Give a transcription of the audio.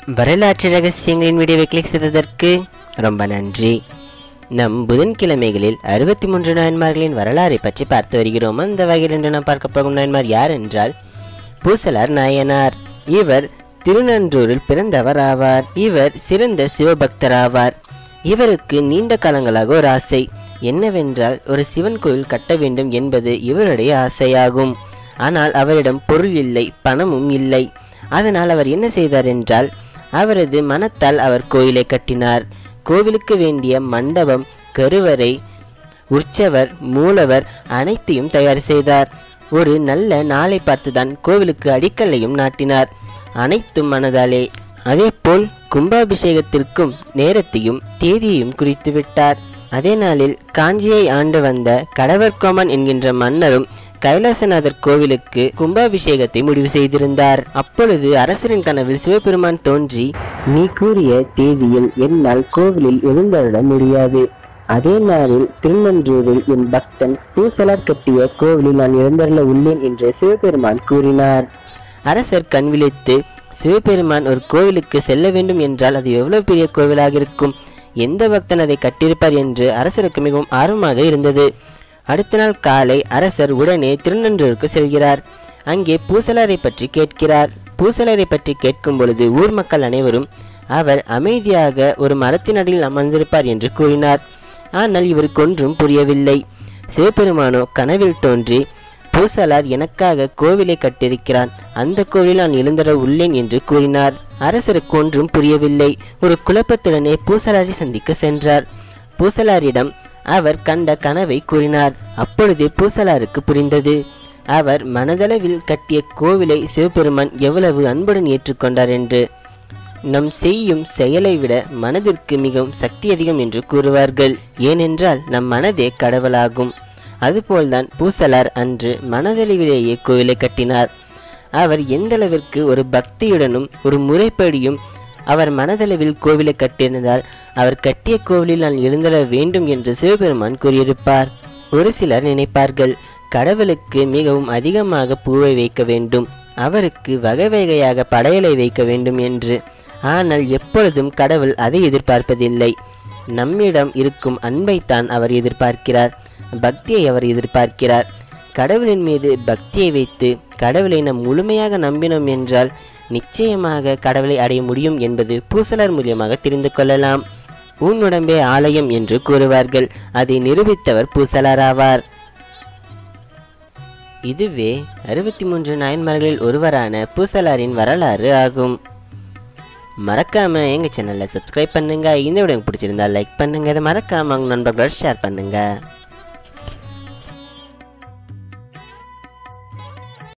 வரலாற்று ரகசியங்களின் வீடியோவை கிளிக் செய்ததற்கு ரொம்ப நன்றி நம் புதன்கிழமைகளில் அறுபத்தி மூன்று நாயன்மார்களின் வரலாறை பற்றி பார்த்து வருகிறோம் அந்த வகையில் இன்று நாம் பார்க்க போகும் நாயன்மார் யார் என்றால் பூசலார் நாயனார் இவர் திருநன்றூரில் பிறந்தவர் ஆவார் இவர் சிறந்த சிவபக்தர் ஆவார் இவருக்கு நீண்ட காலங்களாக ஒரு ஆசை என்னவென்றால் ஒரு சிவன் கோயில் கட்ட வேண்டும் என்பது இவருடைய ஆசையாகும் ஆனால் அவரிடம் பொருள் இல்லை பணமும் இல்லை அதனால் அவர் என்ன செய்தார் என்றால் அவரது மனத்தால் அவர் கோயிலை கட்டினார் கோவிலுக்கு வேண்டிய மண்டபம் கருவறை உற்சவர் மூலவர் அனைத்தையும் தயார் செய்தார் ஒரு நல்ல நாளை பார்த்துதான் கோவிலுக்கு அடிக்கல்லையும் நாட்டினார் அனைத்தும் மனதாலே அதேபோல் கும்பாபிஷேகத்திற்கும் நேரத்தையும் தேதியையும் குறித்து விட்டார் அதே நாளில் காஞ்சியை ஆண்டு வந்த கடவர்கோமன் என்கின்ற மன்னரும் கைலாசநாதர் கோவிலுக்கு கும்பாபிஷேகத்தை முடிவு செய்திருந்தார் அப்பொழுது அரசரின் கனவில் சிவபெருமான் தோன்றி நீ கூறிய தேதியில் என்னால் கோவிலில் எழுந்தருட முடியாது அதே நாளில் திருநன்றூரில் என் பக்தன் பூசலார் கட்டிய கோவிலில் நான் எழுந்தருள உள்ளேன் என்று சிவபெருமான் கூறினார் அரசர் கண் விழித்து சிவபெருமான் ஒரு கோவிலுக்கு செல்ல வேண்டும் என்றால் அது எவ்வளவு பெரிய கோவிலாக இருக்கும் எந்த பக்தன் அதை கட்டியிருப்பார் என்று அரசருக்கு மிகவும் ஆர்வமாக இருந்தது அடுத்த நாள் காலை அரசர் உடனே திருநன்றூருக்கு செல்கிறார் அங்கே பூசலாரை பற்றி கேட்கிறார் பூசலாரை பற்றி கேட்கும் பொழுது ஊர் மக்கள் அனைவரும் அவர் அமைதியாக ஒரு மரத்தின் அடியில் அமர்ந்திருப்பார் என்று கூறினார் ஆனால் இவருக்கு ஒன்றும் புரியவில்லை சிவபெருமானோ கனவில் தோன்றி பூசலார் எனக்காக கோவிலை கட்டியிருக்கிறான் அந்த கோவிலில் நான் எழுந்தர உள்ளேன் என்று கூறினார் அரசருக்கு ஒன்றும் புரியவில்லை ஒரு குழப்பத்துடனே பூசலாரை சந்திக்க சென்றார் பூசலாரிடம் அவர் கண்ட கனவை கூறினார் அப்பொழுது பூசலாருக்கு புரிந்தது அவர் மனதளவில் கட்டிய கோவிலை சிவபெருமான் எவ்வளவு அன்புடன் ஏற்றுக்கொண்டார் என்று நம் செய்யும் செயலை விட மனதிற்கு மிகவும் சக்தி அதிகம் என்று கூறுவார்கள் ஏனென்றால் நம் மனதே கடவுளாகும் அதுபோல்தான் பூசலார் அன்று மனதளவிலேயே கோவிலை கட்டினார் அவர் எந்த அளவிற்கு ஒரு பக்தியுடனும் ஒரு முறைப்படியும் அவர் மனதளவில் கோவிலை கட்டியிருந்தால் அவர் கட்டிய கோவிலில் நான் எழுந்தர வேண்டும் என்று சிவபெருமான் கூறியிருப்பார் ஒரு சிலர் நினைப்பார்கள் கடவுளுக்கு மிகவும் அதிகமாக பூவை வைக்க வேண்டும் அவருக்கு வகை வகையாக படையலை வைக்க வேண்டும் என்று ஆனால் எப்பொழுதும் கடவுள் அதை எதிர்பார்ப்பதில்லை நம்மிடம் இருக்கும் அன்பைத்தான் அவர் எதிர்பார்க்கிறார் பக்தியை அவர் எதிர்பார்க்கிறார் கடவுளின் மீது பக்தியை வைத்து கடவுளை நாம் முழுமையாக நம்பினோம் என்றால் நிச்சயமாக கடவுளை அடைய முடியும் என்பது பூசலர் மூலியமாக தெரிந்து கொள்ளலாம் உன் உடம்பே ஆலயம் என்று கூறுவார்கள் அதை நிரூபித்தவர் பூசலர் ஆவார் இதுவே அறுபத்தி மூன்று நாயன்மார்களில் ஒருவரான பூசலாரின் வரலாறு ஆகும் மறக்காம எங்க சேனலை சப்ஸ்கிரைப் பண்ணுங்க இந்த வீடியோ பிடிச்சிருந்தா லைக் பண்ணுங்க இதை மறக்காம உங்க நண்பர்களோட ஷேர் பண்ணுங்க